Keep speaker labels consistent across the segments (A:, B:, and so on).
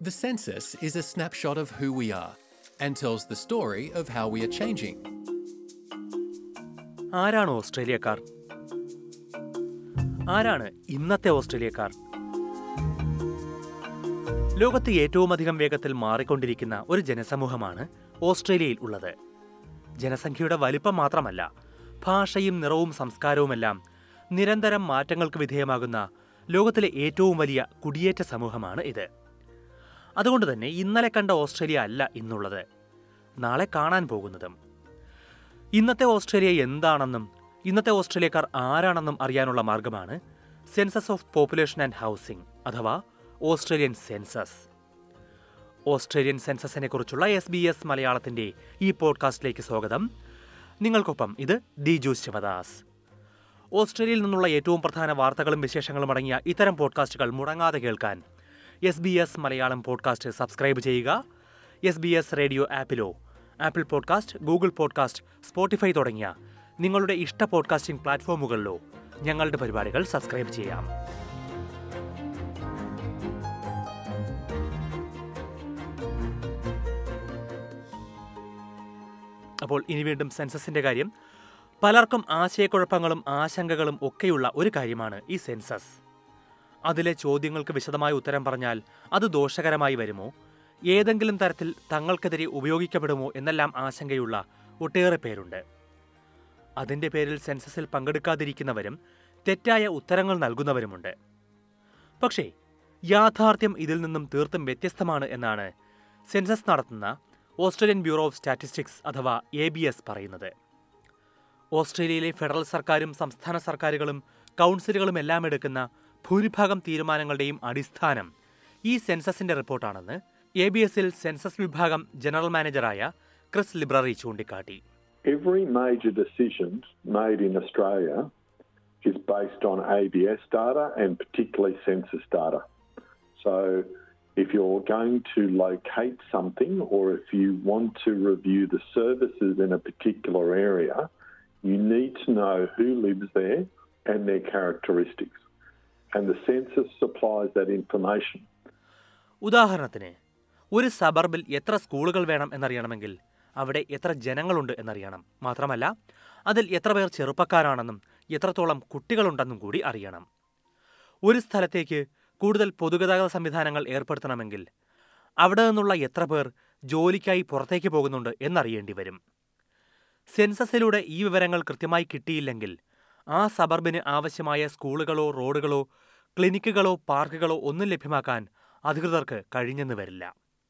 A: The census is a snapshot of who we are and tells the story of how we are changing.
B: ആരാണ് ഓസ്ട്രേലിയക്കാർ ആരാണ് ഇന്നത്തെ ഓസ്ട്രേലിയക്കാർ ലോകത്ത് ഏറ്റവും അധികം വേഗത്തിൽ മാറിക്കൊണ്ടിരിക്കുന്ന ഒരു ജനസമൂഹമാണ് ഓസ്ട്രേലിയയിൽ ഉള്ളത് ജനസംഖ്യയുടെ വലിപ്പം മാത്രമല്ല ഭാഷയും നിറവും സംസ്കാരവുമെല്ലാം നിരന്തരം മാറ്റങ്ങൾക്ക് വിധേയമാകുന്ന ലോകത്തിലെ ഏറ്റവും വലിയ കുടിയേറ്റ സമൂഹമാണ് ഇത് അതുകൊണ്ട് തന്നെ ഇന്നലെ കണ്ട ഓസ്ട്രേലിയ അല്ല ഇന്നുള്ളത് നാളെ കാണാൻ പോകുന്നതും ഇന്നത്തെ ഓസ്ട്രേലിയ എന്താണെന്നും ഇന്നത്തെ ഓസ്ട്രേലിയക്കാർ ആരാണെന്നും അറിയാനുള്ള മാർഗമാണ് census of population and housing അഥവാ ഓസ്ട്രേലിയൻ സെൻസസ് ഓസ്ട്രേലിയൻ സെൻസസിനെ കുറിച്ചുള്ള എസ് ബി എസ് മലയാളത്തിന്റെ ഈ പോഡ്കാസ്റ്റിലേക്ക് സ്വാഗതം നിങ്ങൾക്കൊപ്പം ഇത് ദിജു ശിവദാസ് ഓസ്ട്രേലിയയിൽ നിന്നുള്ള ഏറ്റവും പ്രധാന വാർത്തകളും വിശേഷങ്ങളും അടങ്ങിയ ഇത്തരം പോഡ്കാസ്റ്റുകൾ മുടങ്ങാതെ കേൾക്കാൻ S B S Malayalam podcast subscribe ചെയ്യുക എസ് ബി എസ് റേഡിയോ ആപ്പിലോ Apple podcast Google podcast Spotify തുടങ്ങിയ നിങ്ങളുടെ ഇഷ്ട പോഡ്കാസ്റ്റിംഗ് പ്ലാറ്റ്ഫോമുകളിലോ ഞങ്ങളുടെ പരിപാടികൾ സബ്സ്ക്രൈബ് ചെയ്യാം അപ്പോൾ ഇനി വീണ്ടും സെൻസസിന്റെ കാര്യം പലർക്കും ആശയക്കുഴപ്പങ്ങളും ആശങ്കകളും ഒക്കെയുള്ള ഒരു കാര്യമാണ് ഈ സെൻസസ് അതിലെ ചോദ്യങ്ങൾക്ക് വിശദമായ ഉത്തരം പറഞ്ഞാൽ അത് ദോഷകരമായി വരുമോ ഏതെങ്കിലും തരത്തിൽ തങ്ങൾക്കെതിരെ ഉപയോഗിക്കപ്പെടുമോ എന്നെല്ലാം ആശങ്കയുള്ള ഒട്ടേറെ പേരുണ്ട് അതിന്റെ പേരിൽ സെൻസസിൽ പങ്കെടുക്കാതിരിക്കുന്നവരും തെറ്റായ ഉത്തരങ്ങൾ നൽകുന്നവരുമുണ്ട് പക്ഷേ യാഥാർത്ഥ്യം ഇതിൽ നിന്നും തീർത്തും വ്യത്യസ്തമാണ് എന്നാണ് സെൻസസ് നടത്തുന്ന ഓസ്ട്രേലിയൻ ബ്യൂറോ ഓഫ് സ്റ്റാറ്റിസ്റ്റിക്സ് അഥവാ എ ബി എസ് പറയുന്നത് ഓസ്ട്രേലിയയിലെ ഫെഡറൽ സർക്കാരും സംസ്ഥാന സർക്കാരുകളും കൗൺസിലുകളും എല്ലാം എടുക്കുന്ന ഭൂരിഭാഗം തീരുമാനങ്ങളുടെയും അടിസ്ഥാനം ഈ സെൻസസിന്റെ റിപ്പോർട്ടാണെന്ന് എ ബി എസിൽ സെൻസസ് വിഭാഗം ജനറൽ മാനേജറായ ക്രിസ് ലിബ്രറി ചൂണ്ടിക്കാട്ടി
C: Every major decision made in Australia is based on ABS data and particularly census data. So, if you're going to locate something or if you want to review the services in a particular area, you need to know who lives there and their characteristics. And the census supplies that information.
B: ഉദാഹരണത്തിന് ഒരു സബർബിൽ എത്ര സ്കൂളുകൾ വേണം എന്നറിയണമെങ്കിൽ അവിടെ എത്ര ജനങ്ങളുണ്ട് എന്നറിയണം മാത്രമല്ല അതിൽ എത്ര പേർ ചെറുപ്പക്കാരാണെന്നും എത്രത്തോളം കുട്ടികളുണ്ടെന്നും കൂടി അറിയണം ഒരു സ്ഥലത്തേക്ക് കൂടുതൽ പൊതുഗതാഗത സംവിധാനങ്ങൾ ഏർപ്പെടുത്തണമെങ്കിൽ അവിടെ നിന്നുള്ള എത്ര പേർ ജോലിക്കായി പുറത്തേക്ക് പോകുന്നുണ്ട് എന്നറിയേണ്ടി വരും സെൻസസിലൂടെ ഈ വിവരങ്ങൾ കൃത്യമായി കിട്ടിയില്ലെങ്കിൽ ആ സബർബിന് ആവശ്യമായ സ്കൂളുകളോ റോഡുകളോ ക്ലിനിക്കുകളോ പാർക്കുകളോ ഒന്നും ലഭ്യമാക്കാൻ അധികൃതർക്ക് കഴിഞ്ഞെന്ന് വരില്ല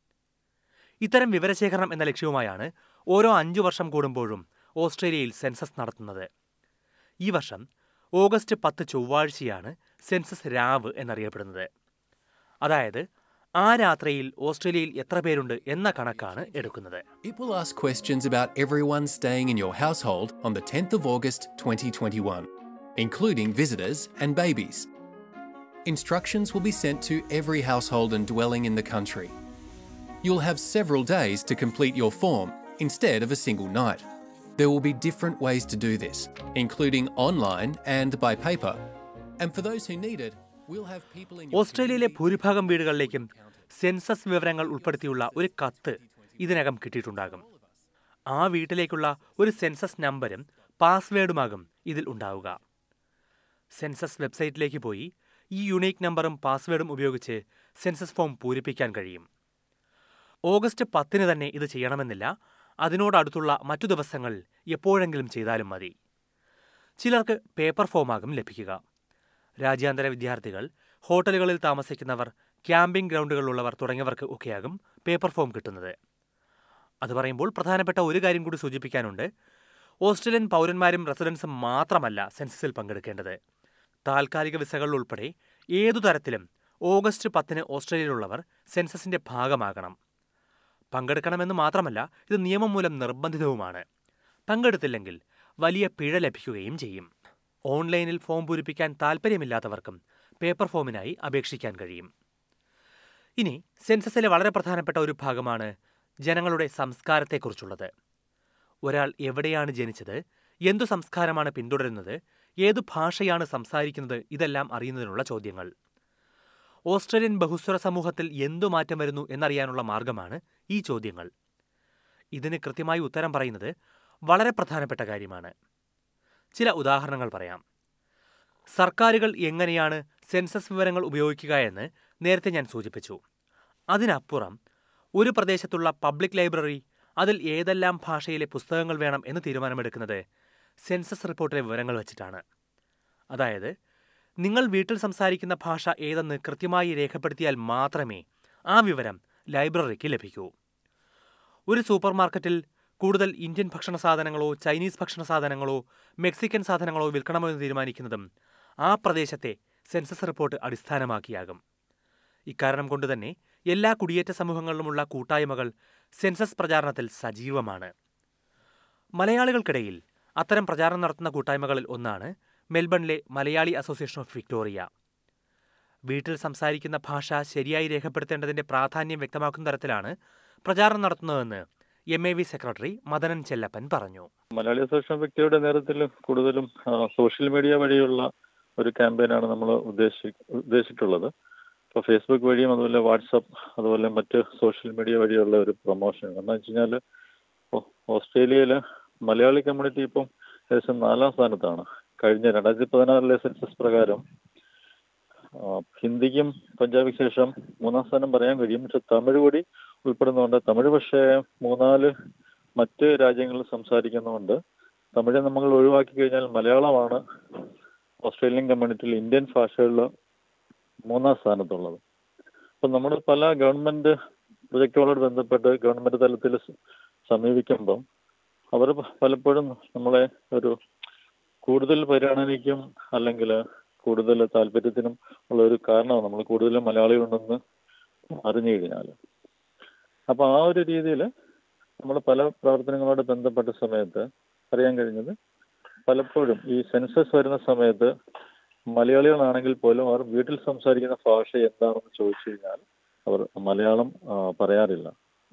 B: ഇത്തരം വിവരശേഖരണം എന്ന ലക്ഷ്യവുമായാണ് ഓരോ അഞ്ചു വർഷം കൂടുമ്പോഴും ഓസ്ട്രേലിയയിൽ സെൻസസ് നടത്തുന്നത് ഈ വർഷം ഓഗസ്റ്റ് പത്ത് ചൊവ്വാഴ്ചയാണ് സെൻസസ് രാവ് എന്നറിയപ്പെടുന്നത് അതായത് ആ രാത്രിയിൽ ഓസ്ട്രേലിയയിൽ എത്ര പേരുണ്ട് എന്ന കണക്കാണ് എടുക്കുന്നത്
A: It will ask questions about everyone staying in your household on the 10th of August 2021, including visitors and babies. Instructions will be sent to every household and dwelling in the country. You'll have several days to complete your form instead of a single night. There will be different ways to do this, including online and by paper. And for those who need it, we'll have people in your
B: ഓസ്ട്രേലിയയിലെ ഭൂരിഭാഗം വീടുകളിലേക്കും census വിവരങ്ങൾ ഉൾപ്പെടുത്തിയുള്ള ഒരു കത്ത് ഇതിനകം കിട്ടിയിട്ടുണ്ടാകും ആ വീട്ടിലേക്കുള്ള ഒരു census നമ്പരും പാസ്വേഡുമാകും ഇതിൽ ഉണ്ടാവുക സെൻസസ് വെബ്സൈറ്റിലേക്ക് പോയി ഈ യുണീക്ക് നമ്പറും പാസ്വേഡും ഉപയോഗിച്ച് സെൻസസ് ഫോം പൂരിപ്പിക്കാൻ കഴിയും ഓഗസ്റ്റ് പത്തിന് തന്നെ ഇത് ചെയ്യണമെന്നില്ല അതിനോടടുത്തുള്ള മറ്റു ദിവസങ്ങൾ എപ്പോഴെങ്കിലും ചെയ്താലും മതി ചിലർക്ക് പേപ്പർ ഫോമാകും ലഭിക്കുക രാജ്യാന്തര വിദ്യാർത്ഥികൾ ഹോട്ടലുകളിൽ താമസിക്കുന്നവർ ക്യാമ്പിംഗ് ഗ്രൗണ്ടുകളിലുള്ളവർ തുടങ്ങിയവർക്ക് ഒക്കെയാകും പേപ്പർ ഫോം കിട്ടുന്നത് അത് പറയുമ്പോൾ പ്രധാനപ്പെട്ട ഒരു കാര്യം കൂടി സൂചിപ്പിക്കാനുണ്ട് ഓസ്ട്രേലിയൻ പൗരന്മാരും റെസിഡൻസും മാത്രമല്ല സെൻസസിൽ പങ്കെടുക്കേണ്ടത് താൽക്കാലിക വിസകൾ ഉൾപ്പെടെ ഏതു തരത്തിലും ഓഗസ്റ്റ് പത്തിന് ഓസ്ട്രേലിയയിലുള്ളവർ സെൻസസിന്റെ ഭാഗമാകണം പങ്കെടുക്കണമെന്ന് മാത്രമല്ല ഇത് നിയമം മൂലം നിർബന്ധിതവുമാണ് പങ്കെടുത്തില്ലെങ്കിൽ വലിയ പിഴ ലഭിക്കുകയും ചെയ്യും ഓൺലൈനിൽ ഫോം പൂരിപ്പിക്കാൻ താൽപ്പര്യമില്ലാത്തവർക്കും പേപ്പർ ഫോമിനായി അപേക്ഷിക്കാൻ കഴിയും ഇനി സെൻസസിലെ വളരെ പ്രധാനപ്പെട്ട ഒരു ഭാഗമാണ് ജനങ്ങളുടെ സംസ്കാരത്തെക്കുറിച്ചുള്ളത് ഒരാൾ എവിടെയാണ് ജനിച്ചത് എന്തു സംസ്കാരമാണ് പിന്തുടരുന്നത് ഏതു ഭാഷയാണ് സംസാരിക്കുന്നത് ഇതെല്ലാം അറിയുന്നതിനുള്ള ചോദ്യങ്ങൾ ഓസ്ട്രേലിയൻ ബഹുസ്വര സമൂഹത്തിൽ എന്തു മാറ്റം വരുന്നു എന്നറിയാനുള്ള മാർഗമാണ് ഈ ചോദ്യങ്ങൾ ഇതിന് കൃത്യമായി ഉത്തരം പറയുന്നത് വളരെ പ്രധാനപ്പെട്ട കാര്യമാണ് ചില ഉദാഹരണങ്ങൾ പറയാം സർക്കാരുകൾ എങ്ങനെയാണ് സെൻസസ് വിവരങ്ങൾ ഉപയോഗിക്കുക എന്ന് നേരത്തെ ഞാൻ സൂചിപ്പിച്ചു അതിനപ്പുറം ഒരു പ്രദേശത്തുള്ള പബ്ലിക് ലൈബ്രറി അതിൽ ഏതെല്ലാം ഭാഷയിലെ പുസ്തകങ്ങൾ വേണം എന്ന് തീരുമാനമെടുക്കുന്നത് സെൻസസ് റിപ്പോർട്ടിലെ വിവരങ്ങൾ വച്ചിട്ടാണ് അതായത് നിങ്ങൾ വീട്ടിൽ സംസാരിക്കുന്ന ഭാഷ ഏതെന്ന് കൃത്യമായി രേഖപ്പെടുത്തിയാൽ മാത്രമേ ആ വിവരം ലൈബ്രറിക്ക് ലഭിക്കൂ ഒരു സൂപ്പർ മാർക്കറ്റിൽ കൂടുതൽ ഇന്ത്യൻ ഭക്ഷണ സാധനങ്ങളോ ചൈനീസ് ഭക്ഷണ സാധനങ്ങളോ മെക്സിക്കൻ സാധനങ്ങളോ വിൽക്കണമോ എന്ന് തീരുമാനിക്കുന്നതും ആ പ്രദേശത്തെ സെൻസസ് റിപ്പോർട്ട് അടിസ്ഥാനമാക്കിയാകും ഇക്കാരണം കൊണ്ട് തന്നെ എല്ലാ കുടിയേറ്റ സമൂഹങ്ങളിലുമുള്ള കൂട്ടായ്മകൾ സെൻസസ് പ്രചാരണത്തിൽ സജീവമാണ് മലയാളികൾക്കിടയിൽ അത്തരം പ്രചാരണം നടത്തുന്ന കൂട്ടായ്മകളിൽ ഒന്നാണ് മെൽബണിലെ മലയാളി അസോസിയേഷൻ ഓഫ് വിക്ടോറിയ വീട്ടിൽ സംസാരിക്കുന്ന ഭാഷ ശരിയായി രേഖപ്പെടുത്തേണ്ടതിന്റെ പ്രാധാന്യം വ്യക്തമാക്കുന്ന തരത്തിലാണ് പ്രചാരണം നടത്തുന്നതെന്ന് M A V secretary Madanan Chellappan പറഞ്ഞു
D: മലയാളി അസോസിയേഷൻ വ്യക്തിയുടെ നേതൃത്വത്തിൽ കൂടുതലും ആ, സോഷ്യൽ മീഡിയ വഴിയുള്ള ഒരു ക്യാമ്പയിനാണ് നമ്മൾ ഉദ്ദേശി ഉദ്ദേശിച്ചിട്ടുള്ളത് ഇപ്പോൾ ഫേസ്ബുക്ക് വഴിയും അതുപോലെ വാട്സപ്പ് അതുപോലെ മറ്റ് സോഷ്യൽ മീഡിയ വഴിയുള്ള ഒരു പ്രൊമോഷൻ കാരണം വെച്ച് കഴിഞ്ഞാൽ ഓസ്ട്രേലിയയിൽ മലയാളി കമ്മ്യൂണിറ്റി ഇപ്പം ഏകദേശം നാലാം സ്ഥാനത്താണ് കഴിഞ്ഞ രണ്ടായിരത്തി പതിനാറിലെ സെൻസസ് പ്രകാരം ആ, ഹിന്ദിക്കും പഞ്ചാബിക്ക് ശേഷം മൂന്നാം സ്ഥാനം പറയാൻ കഴിയും പക്ഷെ തമിഴ് കൂടി ഉൾപ്പെടുന്നതുകൊണ്ട് തമിഴ് പക്ഷേ മൂന്നാല് മറ്റ് രാജ്യങ്ങളിൽ സംസാരിക്കുന്നതുകൊണ്ട് തമിഴ് നമ്മൾ ഒഴിവാക്കി കഴിഞ്ഞാൽ മലയാളമാണ് ഓസ്ട്രേലിയൻ കമ്മ്യൂണിറ്റിയിൽ ഇന്ത്യൻ ഭാഷകളിൽ മൂന്നാം സ്ഥാനത്തുള്ളത് അപ്പം നമ്മൾ പല ഗവൺമെന്റ് പ്രൊജക്റ്റുകളോട് ബന്ധപ്പെട്ട് ഗവൺമെന്റ് തലത്തിൽ സ- സമീപിക്കുമ്പം അവർ പലപ്പോഴും നമ്മളെ ഒരു കൂടുതൽ പരിഗണനയ്ക്കും അല്ലെങ്കിൽ കൂടുതൽ താല്പര്യത്തിനും ഉള്ള ഒരു കാരണമാണ് നമ്മൾ കൂടുതലും മലയാളികളുണ്ടെന്ന് അറിഞ്ഞു കഴിഞ്ഞാൽ അപ്പൊ ആ ഒരു രീതിയിൽ നമ്മൾ പല പ്രവർത്തനങ്ങളോട് ബന്ധപ്പെട്ട സമയത്ത് അറിയാൻ കഴിഞ്ഞത് പലപ്പോഴും ഈ സെൻസസ് വരുന്ന സമയത്ത് മലയാളികളാണെങ്കിൽ പോലും അവർ വീട്ടിൽ സംസാരിക്കുന്ന ഭാഷ എന്താണെന്ന് ചോദിച്ചു കഴിഞ്ഞാൽ അവർ മലയാളം ആ, പറയാറില്ല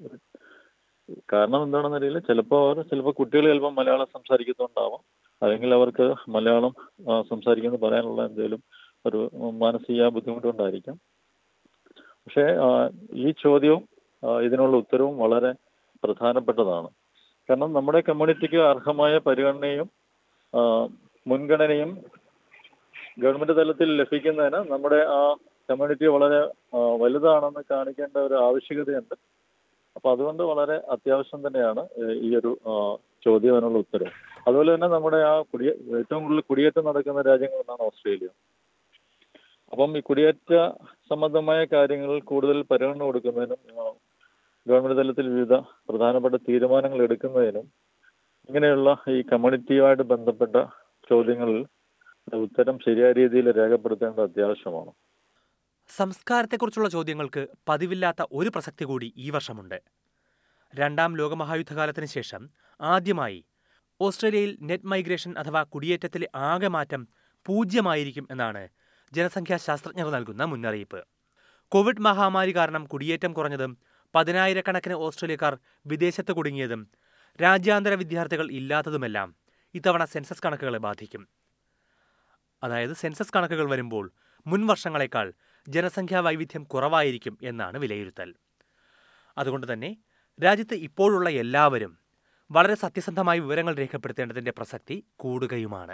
D: കാരണം എന്താണെന്ന് അറിയില്ല ചിലപ്പോൾ അവർ ചിലപ്പോൾ കുട്ടികൾ ചിലപ്പോൾ മലയാളം സംസാരിക്കുന്നുണ്ടാവാം അല്ലെങ്കിൽ അവർക്ക് മലയാളം ആ, സംസാരിക്കുന്നത് പറയാനുള്ള എന്തെങ്കിലും ഒരു മാനസിക ബുദ്ധിമുട്ടുണ്ടായിരിക്കാം പക്ഷേ ആ, ഈ ചോദ്യവും ആ, ഇതിനുള്ള ഉത്തരവും വളരെ പ്രധാനപ്പെട്ടതാണ് കാരണം നമ്മുടെ കമ്മ്യൂണിറ്റിക്ക് അർഹമായ പരിഗണനയും ആ, മുൻഗണനയും ഗവൺമെന്റ് തലത്തിൽ ലഭിക്കുന്നതിന് നമ്മുടെ ആ കമ്മ്യൂണിറ്റി വളരെ ആ, വലുതാണെന്ന് കാണിക്കേണ്ട ഒരു ആവശ്യകതയുണ്ട് അപ്പൊ അതുകൊണ്ട് വളരെ അത്യാവശ്യം തന്നെയാണ് ഏഹ്, ഈ ഒരു ആ, ചോദ്യം അതിനുള്ള ഉത്തരവ് അതുപോലെ തന്നെ നമ്മുടെ ആ കുടിയേ ഏറ്റവും കൂടുതൽ കുടിയേറ്റം നടക്കുന്ന രാജ്യങ്ങളൊന്നാണ് ഓസ്ട്രേലിയ അപ്പം ഈ കുടിയേറ്റ സംബന്ധമായ കാര്യങ്ങളിൽ കൂടുതൽ പരിഗണന കൊടുക്കുന്നതിനും ആ, ഗവൺമെന്റ് തലത്തിൽ വിവിധ പ്രധാനപ്പെട്ട തീരുമാനങ്ങൾ എടുക്കുന്നതിനും ഇങ്ങനെയുള്ള ഈ കമ്മ്യൂണിറ്റിയുമായിട്ട് ബന്ധപ്പെട്ട ചോദ്യങ്ങളിൽ ഉത്തരം ശരിയായ രീതിയിൽ രേഖപ്പെടുത്തേണ്ടത് അത്യാവശ്യമാണ്
B: സംസ്കാരത്തെക്കുറിച്ചുള്ള ചോദ്യങ്ങൾക്ക് പതിവില്ലാത്ത ഒരു പ്രസക്തി കൂടി ഈ വർഷമുണ്ട് രണ്ടാം ലോകമഹായുദ്ധകാലത്തിന് ശേഷം ആദ്യമായി ഓസ്ട്രേലിയയിൽ നെറ്റ് മൈഗ്രേഷൻ അഥവാ കുടിയേറ്റത്തിലെ ആകെ മാറ്റം പൂജ്യമായിരിക്കും എന്നാണ് ജനസംഖ്യാ ശാസ്ത്രജ്ഞർ നൽകുന്ന മുന്നറിയിപ്പ് കോവിഡ് മഹാമാരി കാരണം കുടിയേറ്റം കുറഞ്ഞതും പതിനായിരക്കണക്കിന് ഓസ്ട്രേലിയക്കാർ വിദേശത്ത് കുടുങ്ങിയതും രാജ്യാന്തര വിദ്യാർത്ഥികൾ ഇല്ലാത്തതുമെല്ലാം ഇത്തവണ സെൻസസ് കണക്കുകളെ ബാധിക്കും അതായത് സെൻസസ് കണക്കുകൾ വരുമ്പോൾ മുൻ വർഷങ്ങളെക്കാൾ ജനസംഖ്യാ വൈവിധ്യം കുറവായിരിക്കും എന്നാണ് വിലയിരുത്തൽ അതുകൊണ്ട് തന്നെ രാജ്യത്ത് ഇപ്പോഴുള്ള എല്ലാവരും വളരെ സത്യസന്ധമായി വിവരങ്ങൾ രേഖപ്പെടുത്തേണ്ടതിന്റെ പ്രസക്തി കൂടുകയുമാണ്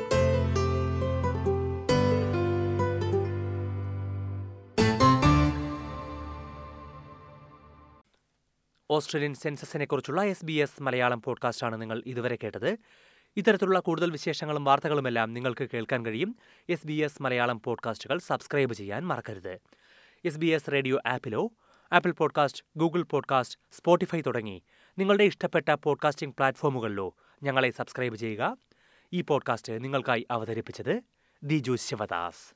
B: ഓസ്ട്രേലിയൻ സെൻസസിനെ കുറിച്ചുള്ള എസ് ബി എസ് മലയാളം പോഡ്കാസ്റ്റാണ് നിങ്ങൾ ഇതുവരെ കേട്ടത് ഇത്തരത്തിലുള്ള കൂടുതൽ വിശേഷങ്ങളും വാർത്തകളുമെല്ലാം നിങ്ങൾക്ക് കേൾക്കാൻ കഴിയും എസ് ബി എസ് മലയാളം പോഡ്കാസ്റ്റുകൾ സബ്സ്ക്രൈബ് ചെയ്യാൻ മറക്കരുത് എസ് ബി എസ് റേഡിയോ ആപ്പിലോ Apple podcast Google podcast Spotify തുടങ്ങി നിങ്ങളുടെ ഇഷ്ടപ്പെട്ട പോഡ്കാസ്റ്റിംഗ് പ്ലാറ്റ്ഫോമുകളിലോ ഞങ്ങളെ സബ്സ്ക്രൈബ് ചെയ്യുക ഈ പോഡ്കാസ്റ്റ് നിങ്ങൾക്കായി അവതരിപ്പിച്ചത് ദിജു ശിവദാസ്